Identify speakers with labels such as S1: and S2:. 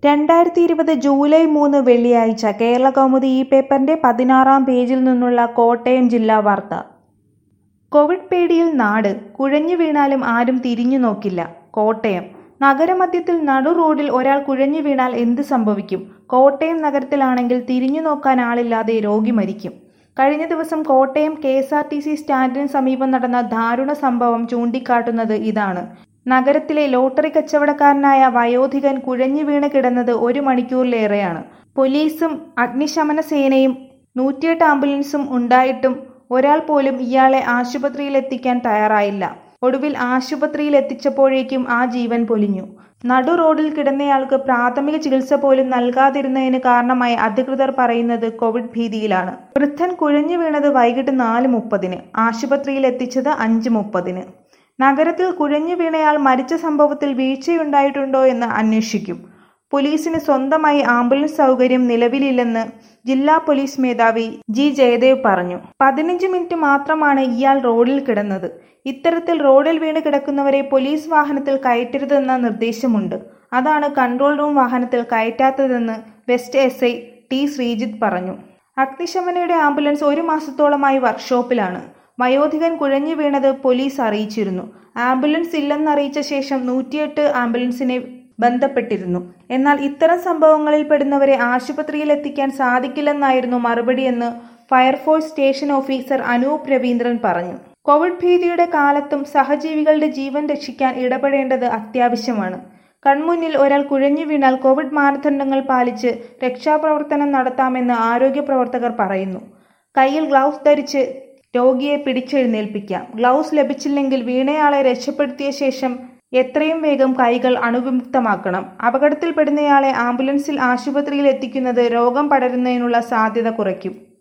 S1: രണ്ടായിരത്തി ഇരുപത് ജൂലൈ മൂന്ന് വെള്ളിയാഴ്ച കേരളകൗമുദി ഈ പേപ്പറിന്റെ പതിനാറാം പേജിൽ നിന്നുള്ള കോട്ടയം ജില്ലാ വാർത്ത കോവിഡ് പേടിയിൽ നാട് കുഴഞ്ഞു വീണാലും ആരും തിരിഞ്ഞു നോക്കില്ല കോട്ടയം നഗരമധ്യത്തിൽ നടു റോഡിൽ ഒരാൾ കുഴഞ്ഞു വീണാൽ എന്ത് സംഭവിക്കും കോട്ടയം നഗരത്തിലാണെങ്കിൽ തിരിഞ്ഞു നോക്കാൻ ആളില്ലാതെ രോഗി മരിക്കും കഴിഞ്ഞ ദിവസം Kottayam K S R T C സ്റ്റാൻഡിന് സമീപം നടന്ന ദാരുണ സംഭവം ചൂണ്ടിക്കാട്ടുന്നത് ഇതാണ് നഗരത്തിലെ ലോട്ടറി കച്ചവടക്കാരനായ വയോധികൻ കുഴഞ്ഞു വീണ് കിടന്നത് ഒരു മണിക്കൂറിലേറെയാണ് പോലീസും അഗ്നിശമന സേനയും നൂറ്റിയെട്ട് ആംബുലൻസും ഉണ്ടായിട്ടും ഒരാൾ പോലും ഇയാളെ ആശുപത്രിയിൽ എത്തിക്കാൻ തയ്യാറായില്ല ഒടുവിൽ ആശുപത്രിയിൽ എത്തിച്ചപ്പോഴേക്കും ആ ജീവൻ പൊലിഞ്ഞു നടു റോഡിൽ കിടന്നയാൾക്ക് പ്രാഥമിക ചികിത്സ പോലും നൽകാതിരുന്നതിന് കാരണമായി അധികൃതർ പറയുന്നത് കോവിഡ് ഭീതിയിലാണ് വൃദ്ധൻ കുഴഞ്ഞു വീണത് വൈകിട്ട് നാല് മുപ്പതിന് ആശുപത്രിയിൽ എത്തിച്ചത് അഞ്ച് മുപ്പതിന് നഗരത്തിൽ കുഴഞ്ഞു വീണയാൾ മരിച്ച സംഭവത്തിൽ വീഴ്ചയുണ്ടായിട്ടുണ്ടോ എന്ന് അന്വേഷിക്കും പോലീസിന് സ്വന്തമായി ആംബുലൻസ് സൗകര്യം നിലവിലില്ലെന്ന് ജില്ലാ പോലീസ് മേധാവി ജി ജയദേവ് പറഞ്ഞു പതിനഞ്ച് മിനിറ്റ് മാത്രമാണ് ഇയാൾ റോഡിൽ കിടന്നത് ഇത്തരത്തിൽ റോഡിൽ വീണ് കിടക്കുന്നവരെ പോലീസ് വാഹനത്തിൽ കയറ്റരുതെന്ന നിർദ്ദേശമുണ്ട് അതാണ് കൺട്രോൾ റൂം വാഹനത്തിൽ കയറ്റാത്തതെന്ന് west S I T Sreejith പറഞ്ഞു അഗ്നിശമനയുടെ ആംബുലൻസ് ഒരു മാസത്തോളമായി വർക്ക്ഷോപ്പിലാണ് വയോധികൻ കുഴഞ്ഞു വീണത് പോലീസ് അറിയിച്ചിരുന്നു ആംബുലൻസ് ഇല്ലെന്നറിയിച്ച ശേഷം നൂറ്റിയെട്ട് ആംബുലൻസിനെ ബന്ധപ്പെട്ടിരുന്നു എന്നാൽ ഇത്തരം സംഭവങ്ങളിൽ പെടുന്നവരെ ആശുപത്രിയിൽ എത്തിക്കാൻ സാധിക്കില്ലെന്നായിരുന്നു മറുപടിയെന്ന് fire force station officer Anoop Raveendran പറഞ്ഞു കോവിഡ് ഭീതിയുടെ കാലത്തും സഹജീവികളുടെ ജീവൻ രക്ഷിക്കാൻ ഇടപെടേണ്ടത് അത്യാവശ്യമാണ് കൺമുന്നിൽ ഒരാൾ കുഴഞ്ഞു വീണാൽ കോവിഡ് മാനദണ്ഡങ്ങൾ പാലിച്ച് രക്ഷാപ്രവർത്തനം നടത്താമെന്ന് ആരോഗ്യ പ്രവർത്തകർ പറയുന്നു കയ്യിൽ ഗ്ലൗസ് ധരിച്ച് രോഗിയെ പിടിച്ചെഴുന്നേൽപ്പിക്കാം ഗ്ലൗസ് ലഭിച്ചില്ലെങ്കിൽ വീണയാളെ രക്ഷപ്പെടുത്തിയ ശേഷം എത്രയും വേഗം കൈകൾ അണുവിമുക്തമാക്കണം അപകടത്തിൽപ്പെടുന്നയാളെ ആംബുലൻസിൽ ആശുപത്രിയിൽ എത്തിക്കുന്നത് രോഗം പടരുന്നതിനുള്ള സാധ്യത കുറയ്ക്കും